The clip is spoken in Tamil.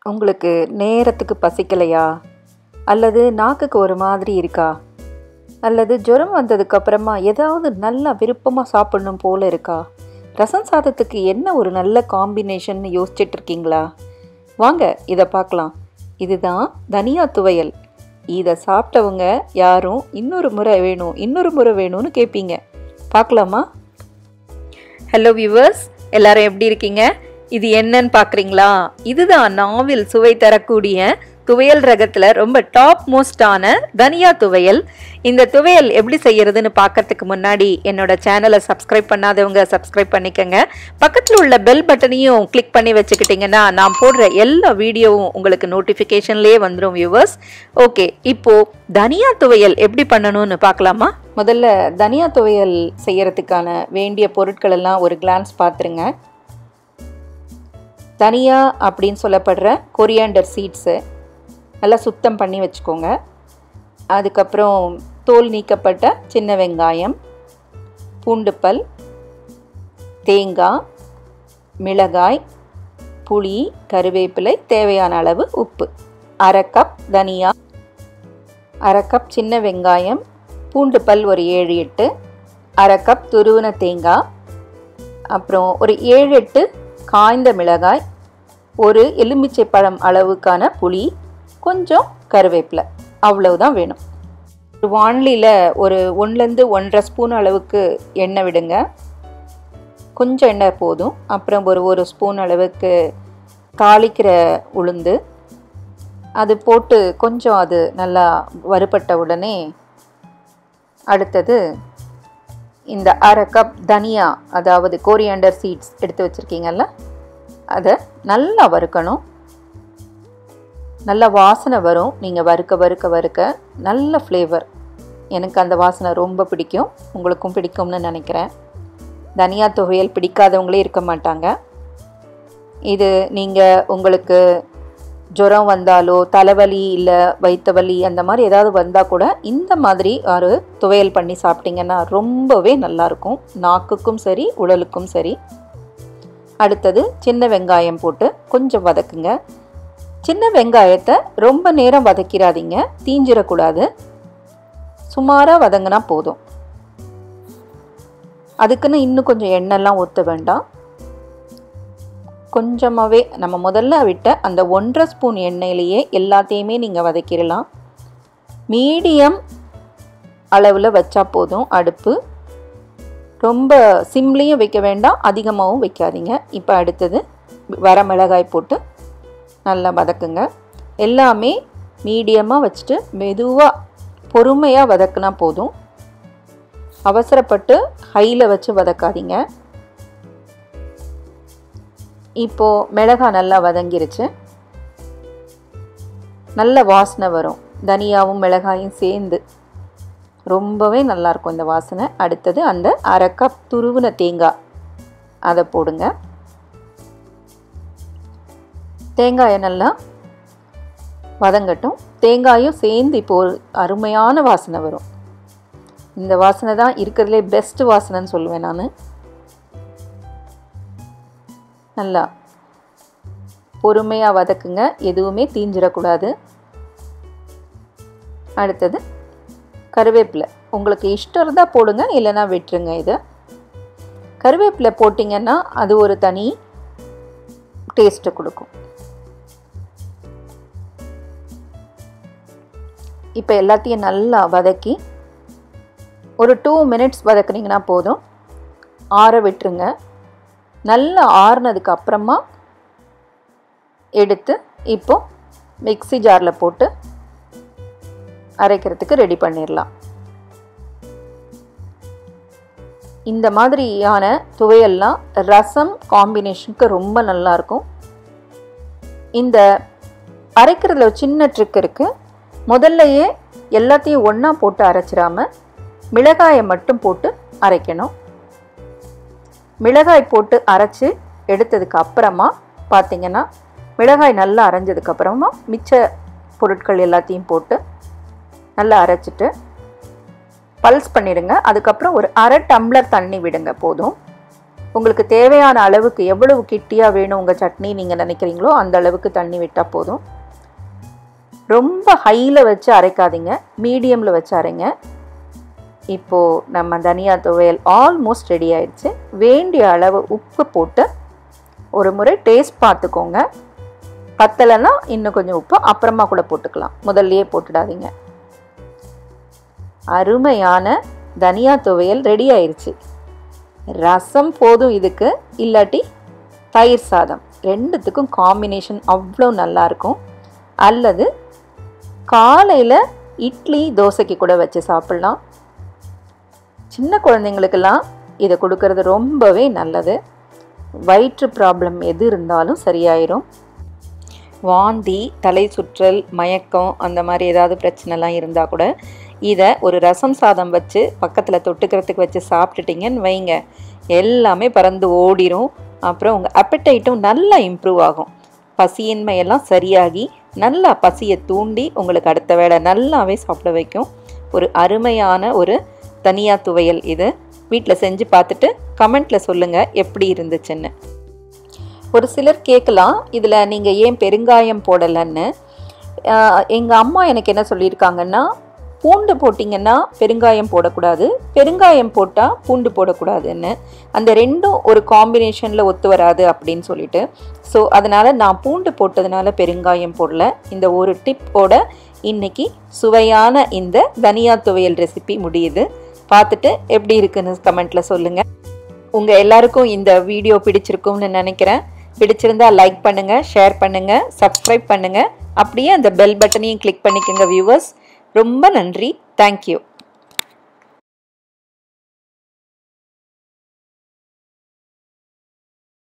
உங்களுக்கு நேரத்துக்கு பசிக்கலையா அல்லது நாக்குக்கு ஒரு மாதிரி இருக்கா அல்லது ஜுரம் வந்ததுக்கு அப்புறமா ஏதாவது நல்லா விருப்பமாக சாப்பிடணும் போல இருக்கா ரசம் சாதத்துக்கு என்ன ஒரு நல்ல காம்பினேஷன் யோசிச்சுட்டு இருக்கீங்களா வாங்க இதை பார்க்கலாம் இதுதான் தனியா துவையல் இதை சாப்பிட்டவங்க யாரும் இன்னொரு முறை வேணும் இன்னொரு முறை வேணும்னு கேட்பீங்க பார்க்கலாமா ஹலோ வியூவர்ஸ் எல்லாரும் எப்படி இருக்கீங்க இது என்னன்னு பார்க்குறீங்களா இதுதான் நாவில் சுவை தரக்கூடிய துவையல் ரகத்தில் ரொம்ப டாப் மோஸ்டான தனியா துவையல் இந்த துவையல் எப்படி செய்யறதுன்னு பார்க்கறதுக்கு முன்னாடி என்னோட சேனலை சப்ஸ்கிரைப் பண்ணாதவங்க சப்ஸ்கிரைப் பண்ணிக்கோங்க பக்கத்தில் உள்ள பெல் பட்டனையும் கிளிக் பண்ணி வச்சுக்கிட்டிங்கன்னா நான் போடுற எல்லா வீடியோவும் உங்களுக்கு நோட்டிஃபிகேஷன்லேயே வந்துடும் வியூவர்ஸ் ஓகே இப்போ தனியா துவையல் எப்படி பண்ணணும்னு பார்க்கலாமா முதல்ல தனியா துவையல் செய்யறதுக்கான வேண்டிய பொருட்கள் எல்லாம் ஒரு கிளான்ஸ் பார்த்துருங்க தனியா அப்படின்னு சொல்லப்படுற கொரியாண்டர் சீட்ஸு நல்லா சுத்தம் பண்ணி வச்சுக்கோங்க அதுக்கப்புறம் தோல் நீக்கப்பட்ட சின்ன வெங்காயம் பூண்டுப்பல் தேங்காய் மிளகாய் புளி கருவேப்பிலை தேவையான அளவு உப்பு அரை கப் தனியா அரை கப் சின்ன வெங்காயம் பூண்டு பல் ஒரு ஏழு எட்டு அரை கப் துருவின தேங்காய் அப்புறம் ஒரு ஏழு எட்டு காய்ந்த மிளகாய் ஒரு எலுமிச்சை பழம் அளவுக்கான புளி கொஞ்சம் கருவேப்பிலை அவ்வளவுதான் வேணும் ஒரு வான்லியில் ஒரு ஒன்றுலேருந்து ஒன்றரை ஸ்பூன் அளவுக்கு எண்ணெய் விடுங்க கொஞ்சம் எண்ணெய் போதும் அப்புறம் ஒரு ஒரு ஸ்பூன் அளவுக்கு தாளிக்கிற உளுந்து அது போட்டு கொஞ்சம் அது நல்லா வறுபட்ட உடனே அடுத்தது இந்த அரை கப் தனியா அதாவது கோரியாண்டர் சீட்ஸ் எடுத்து வச்சுருக்கீங்கல்ல அதை நல்லா வறுக்கணும் நல்ல வாசனை வரும் நீங்கள் வறுக்க வறுக்க வறுக்க நல்ல ஃப்ளேவர் எனக்கு அந்த வாசனை ரொம்ப பிடிக்கும் உங்களுக்கும் பிடிக்கும்னு நினைக்கிறேன் தனியா துவையல் பிடிக்காதவங்களே இருக்க மாட்டாங்க இது நீங்கள் உங்களுக்கு ஜுரம் வந்தாலோ தலைவலி இல்லை வயிற்று வலி அந்த மாதிரி ஏதாவது வந்தால் கூட இந்த மாதிரி ஒரு துவையல் பண்ணி சாப்பிட்டிங்கன்னா ரொம்பவே நல்லாயிருக்கும் நாக்குக்கும் சரி உடலுக்கும் சரி அடுத்தது சின்ன வெங்காயம் போட்டு கொஞ்சம் வதக்குங்க சின்ன வெங்காயத்தை ரொம்ப நேரம் வதக்கிடாதீங்க தீஞ்சிடக்கூடாது சுமாராக வதங்கினா போதும் அதுக்குன்னு இன்னும் கொஞ்சம் எண்ணெய்லாம் ஊற்ற வேண்டாம் கொஞ்சமாகவே நம்ம முதல்ல விட்ட அந்த ஒன்றரை ஸ்பூன் எண்ணெயிலேயே எல்லாத்தையுமே நீங்கள் வதக்கிடலாம் மீடியம் அளவில் வச்சா போதும் அடுப்பு ரொம்ப சிம்லேயும் வைக்க வேண்டாம் அதிகமாகவும் வைக்காதீங்க இப்போ அடுத்தது வரமிளகாய் போட்டு நல்லா வதக்குங்க எல்லாமே மீடியமாக வச்சுட்டு மெதுவாக பொறுமையாக வதக்குனா போதும் அவசரப்பட்டு ஹையில் வச்சு வதக்காதீங்க இப்போது மிளகாய் நல்லா வதங்கிருச்சு நல்ல வாசனை வரும் தனியாவும் மிளகாயும் சேர்ந்து ரொம்பவே நல்லாயிருக்கும் இந்த வாசனை அடுத்தது அந்த அரை கப் துருவின தேங்காய் அதை போடுங்க தேங்காயை நல்லா வதங்கட்டும் தேங்காயும் சேர்ந்து இப்போ ஒரு அருமையான வாசனை வரும் இந்த வாசனை தான் இருக்கிறதுலே பெஸ்ட் வாசனைன்னு சொல்லுவேன் நான் நல்லா பொறுமையாக வதக்குங்க எதுவுமே தீஞ்சிடக்கூடாது அடுத்தது கருவேப்பிலை உங்களுக்கு இஷ்டம் இருந்தால் போடுங்க இல்லைன்னா விட்டுருங்க இதை கருவேப்பிலை போட்டிங்கன்னா அது ஒரு தனி டேஸ்ட்டை கொடுக்கும் இப்போ எல்லாத்தையும் நல்லா வதக்கி ஒரு டூ மினிட்ஸ் வதக்குனிங்கன்னா போதும் ஆற விட்டுருங்க நல்லா ஆறுனதுக்கு அப்புறமா எடுத்து இப்போ மிக்சி ஜாரில் போட்டு அரைக்கிறதுக்கு ரெடி பண்ணிடலாம் இந்த மாதிரியான துவையெல்லாம் ரசம் காம்பினேஷனுக்கு ரொம்ப நல்லாயிருக்கும் இந்த அரைக்கிறதுல ஒரு சின்ன ட்ரிக் இருக்குது முதல்லையே எல்லாத்தையும் ஒன்றா போட்டு அரைச்சிடாம மிளகாயை மட்டும் போட்டு அரைக்கணும் மிளகாய் போட்டு அரைச்சி எடுத்ததுக்கு அப்புறமா பார்த்திங்கன்னா மிளகாய் நல்லா அரைஞ்சதுக்கு அப்புறமா மிச்ச பொருட்கள் எல்லாத்தையும் போட்டு நல்லா அரைச்சிட்டு பல்ஸ் பண்ணிடுங்க அதுக்கப்புறம் ஒரு அரை டம்ளர் தண்ணி விடுங்க போதும் உங்களுக்கு தேவையான அளவுக்கு எவ்வளவு கிட்டியாக வேணும் உங்கள் சட்னி நீங்கள் நினைக்கிறீங்களோ அந்த அளவுக்கு தண்ணி விட்டால் போதும் ரொம்ப ஹையில் வச்சு அரைக்காதீங்க மீடியமில் வச்சு அரைங்க இப்போது நம்ம தனியா துவையல் ஆல்மோஸ்ட் ரெடி ஆயிடுச்சு வேண்டிய அளவு உப்பு போட்டு ஒரு முறை டேஸ்ட் பார்த்துக்கோங்க பத்தலைன்னா இன்னும் கொஞ்சம் உப்பு அப்புறமா கூட போட்டுக்கலாம் முதல்லையே போட்டுடாதீங்க அருமையான தனியா துவையல் ரெடி ஆயிடுச்சு ரசம் போதும் இதுக்கு இல்லாட்டி தயிர் சாதம் ரெண்டுத்துக்கும் காம்பினேஷன் அவ்வளோ நல்லாயிருக்கும் அல்லது காலையில் இட்லி தோசைக்கு கூட வச்சு சாப்பிட்லாம் சின்ன குழந்தைங்களுக்கெல்லாம் இதை கொடுக்கறது ரொம்பவே நல்லது வயிற்று ப்ராப்ளம் எது இருந்தாலும் சரியாயிரும் வாந்தி தலை சுற்றல் மயக்கம் அந்த மாதிரி ஏதாவது பிரச்சனைலாம் இருந்தால் கூட இதை ஒரு ரசம் சாதம் வச்சு பக்கத்தில் தொட்டுக்கிறதுக்கு வச்சு சாப்பிட்டுட்டிங்கன்னு வைங்க எல்லாமே பறந்து ஓடிரும் அப்புறம் உங்கள் அப்படைட்டும் நல்லா இம்ப்ரூவ் ஆகும் பசியின்மையெல்லாம் சரியாகி நல்லா பசியை தூண்டி உங்களுக்கு அடுத்த வேளை நல்லாவே சாப்பிட வைக்கும் ஒரு அருமையான ஒரு தனியா துவையல் இது வீட்டில் செஞ்சு பார்த்துட்டு கமெண்ட்டில் சொல்லுங்கள் எப்படி இருந்துச்சுன்னு ஒரு சிலர் கேட்கலாம் இதில் நீங்கள் ஏன் பெருங்காயம் போடலைன்னு எங்கள் அம்மா எனக்கு என்ன சொல்லியிருக்காங்கன்னா பூண்டு போட்டிங்கன்னா பெருங்காயம் போடக்கூடாது பெருங்காயம் போட்டால் பூண்டு போடக்கூடாதுன்னு அந்த ரெண்டும் ஒரு காம்பினேஷனில் ஒத்து வராது அப்படின்னு சொல்லிட்டு ஸோ அதனால் நான் பூண்டு போட்டதுனால பெருங்காயம் போடல இந்த ஒரு டிப்போட இன்னைக்கு சுவையான இந்த தனியா துவையல் ரெசிபி முடியுது பார்த்துட்டு எப்படி இருக்குன்னு கமெண்ட்டில் சொல்லுங்கள் உங்கள் எல்லாருக்கும் இந்த வீடியோ பிடிச்சிருக்கும்னு நினைக்கிறேன் பிடிச்சிருந்தா லைக் பண்ணுங்கள் ஷேர் பண்ணுங்கள் சப்ஸ்கிரைப் பண்ணுங்கள் அப்படியே அந்த பெல் பட்டனையும் கிளிக் பண்ணிக்கோங்க வியூவர்ஸ் ரொம்ப நன்றி தேங்க்யூ